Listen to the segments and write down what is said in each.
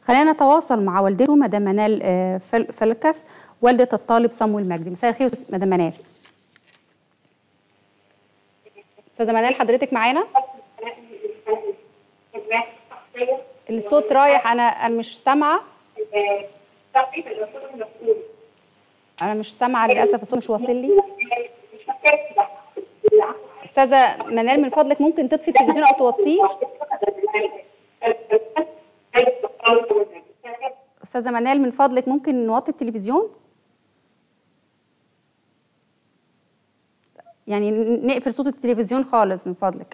خلينا نتواصل مع والدته مدام منال آه، فل- فلكس والده الطالب صمويل مجدي مساء الخير أستاذ- مدام منال استاذه منال حضرتك معانا الصوت رايح انا انا مش سامعه انا مش سامعه للاسف الصوت مش واصل لي استاذه منال من فضلك ممكن تطفي التلفزيون او توطيه استاذه منال من فضلك ممكن نوطي التلفزيون يعني ن- نقفل صوت التلفزيون خالص من فضلك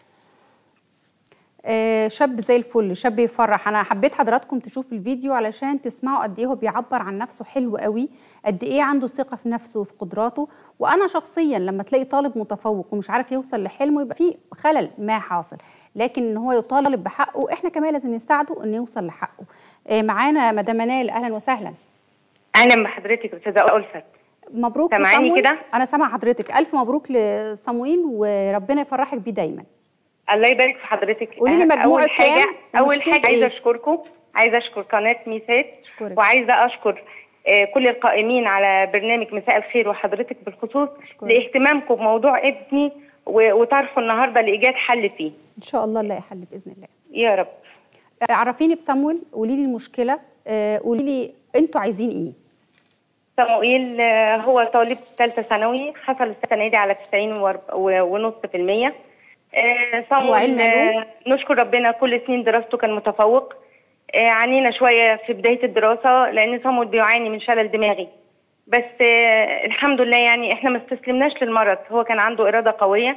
آه، شاب زي الفل شاب يفرح انا حبيت حضراتكم تشوفوا الفيديو علشان تسمعوا قد ايه هو بيعبر عن نفسه حلو قوي قد ايه عنده ثقه في نفسه وفي قدراته وانا شخصيا لما تلاقي طالب متفوق ومش عارف يوصل لحلمه يبقى في خلل ما حاصل لكن ان هو يطالب بحقه احنا كمان لازم نساعده انه يوصل لحقه آه، معانا مدام منال اهلا وسهلا اهلا بحضرتك استاذه الفت مبروك سامعاني لصمويل. كده؟ انا سامعه حضرتك الف مبروك لصمويل وربنا يفرحك بيه دايما الله يبارك في حضرتك قولي لي أه، مجموعة اول حاجه كام اول ومشكلة حاجه عايزه إيه؟ اشكركم عايزه اشكر قناه ميسات أشكرك. وعايزه اشكر آه، كل القائمين على برنامج مساء الخير وحضرتك بالخصوص أشكرك. لاهتمامكم بموضوع ابني و- وطرحه النهارده لايجاد حل فيه ان شاء الله نلاقي حل باذن الله يا رب آه، عرفيني بصمويل قولي لي المشكله آه، قولي لي انتوا عايزين ايه صموئيل آه، هو طالب ثالثه ثانوي حصل السنه دي على 90 ورب- و- ونص في المية آه، هو علم صموئيل علوم؟ آه، نشكر ربنا كل سنين دراسته كان متفوق آه، عانينا شويه في بدايه الدراسه لان صموئيل بيعاني من شلل دماغي بس آه، الحمد لله يعني احنا ما استسلمناش للمرض هو كان عنده اراده قويه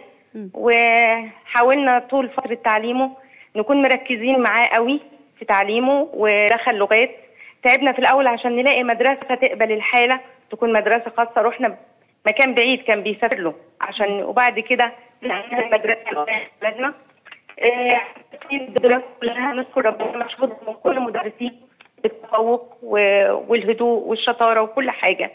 وحاولنا طول فتره تعليمه نكون مركزين معاه قوي في تعليمه ودخل لغات تعبنا في الاول عشان نلاقي مدرسه تقبل الحاله تكون مدرسه خاصه رحنا مكان بعيد كان بيسافر له عشان وبعد كده لقينا المدرسه اللي في بلدنا آه، الدراسه كلها نشكر ربنا مشهود من كل مدرسين بالتفوق و- والهدوء والشطاره وكل حاجه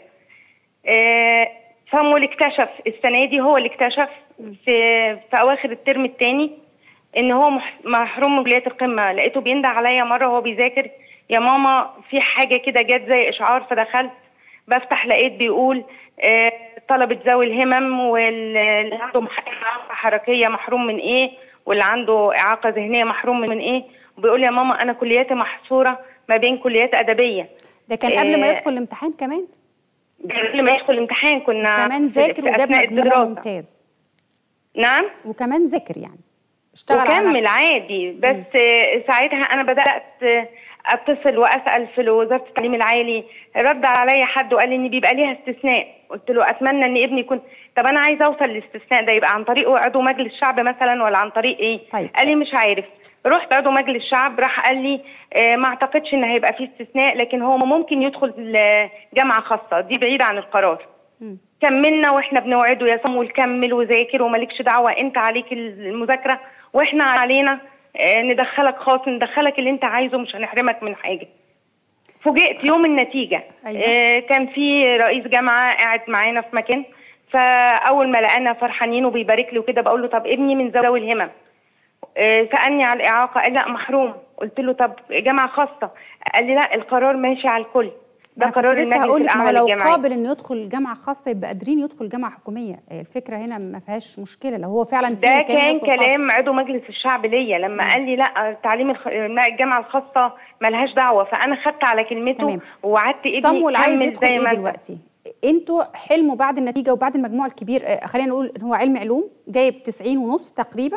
آه، صامويل اكتشف السنه دي هو اللي اكتشف في في اواخر الترم الثاني ان هو مح- محروم من كليه القمه لقيته بيندى عليا مره وهو بيذاكر يا ماما في حاجه كده جت زي اشعار فدخلت بفتح لقيت بيقول آه، طلبه ذوي الهمم واللي عنده مح- اعاقه حركيه محروم من ايه واللي عنده اعاقه ذهنيه محروم من ايه وبيقول يا ماما انا كلياتي محصوره ما بين كليات ادبيه ده كان قبل ما آه، يدخل الامتحان كمان قبل ما يدخل الامتحان كنا كمان في- ذاكر في وجاب أثناء مجموع الدراسة. ممتاز نعم وكمان ذاكر يعني اشتغل على وكمل نفسه عادي بس آه، ساعتها انا بدات آه، اتصل واسال في وزاره التعليم العالي رد عليا حد وقال لي ان بيبقى ليها استثناء قلت له اتمنى ان ابني يكون طب انا عايزه اوصل للاستثناء ده يبقى عن طريق عضو مجلس شعب مثلا ولا عن طريق ايه طيب. قال لي مش عارف رحت عضو مجلس شعب راح قال لي آه، ما اعتقدش ان هيبقى فيه استثناء لكن هو ممكن يدخل ل- جامعه خاصه دي بعيده عن القرار مم. كملنا واحنا بنوعده يا صمويل كمل وذاكر ومالكش دعوه انت عليك المذاكره واحنا علينا آه، ندخلك خاص ندخلك اللي انت عايزه مش هنحرمك من حاجه فوجئت يوم النتيجه أيوة. آه، كان في رئيس جامعه قاعد معانا في مكان فاول ما لقانا فرحانين وبيبارك لي وكده بقول له طب ابني من ذوي الهمم آه، سالني على الاعاقه قال لا محروم قلت له طب جامعه خاصه قال لي لا القرار ماشي على الكل ده أنا قرار كنت لسه المجلس هقول لك ما هو الاعلى لو للجامعات قابل انه يدخل جامعه خاصه يبقى قادرين يدخل جامعه حكوميه الفكره هنا ما فيهاش مشكله لو هو فعلا في ده إمكانية كان يدخل خاص. كلام عضو مجلس الشعب ليا لما قال لي لا تعليم الخ... الجامعه الخاصه ملهاش دعوه فانا خدت على كلمته تمام. ووعدت ابني صمول عايز كمل يدخل زي ايه ما انت. دلوقتي انتوا حلمه بعد النتيجه وبعد المجموع الكبير آه، خلينا نقول ان هو علم علوم جايب 90 ونص تقريبا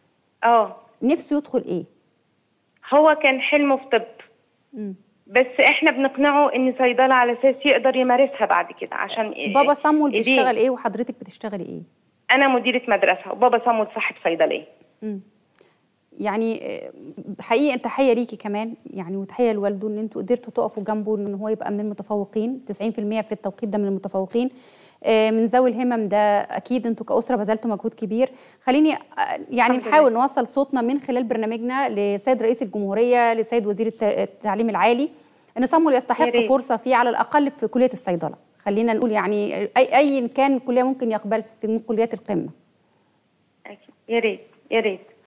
اه نفسه يدخل ايه هو كان حلمه في طب مم. بس احنا بنقنعه ان صيدله على اساس يقدر يمارسها بعد كده عشان إيه- بابا صمول إيديه. بيشتغل ايه وحضرتك بتشتغلي ايه انا مديره مدرسه وبابا صمود صاحب صيدليه مم. يعني آه، حقيقي تحيه ليكي كمان يعني وتحيه لوالده ان انتوا قدرتوا تقفوا جنبه ان هو يبقى من المتفوقين 90% في التوقيت ده من المتفوقين آه، من ذوي الهمم ده اكيد انتوا كاسره بذلتوا مجهود كبير خليني آه، يعني الحمد نحاول نوصل صوتنا من خلال برنامجنا لسيد رئيس الجمهوريه لسيد وزير الت- التعليم العالي ان صمول يا يستحق ريت. فرصه فيه على الاقل في كليه الصيدله خلينا نقول يعني اي اي كان كليه ممكن يقبل في من كليات القمه أكيد. يا ريت يا ريت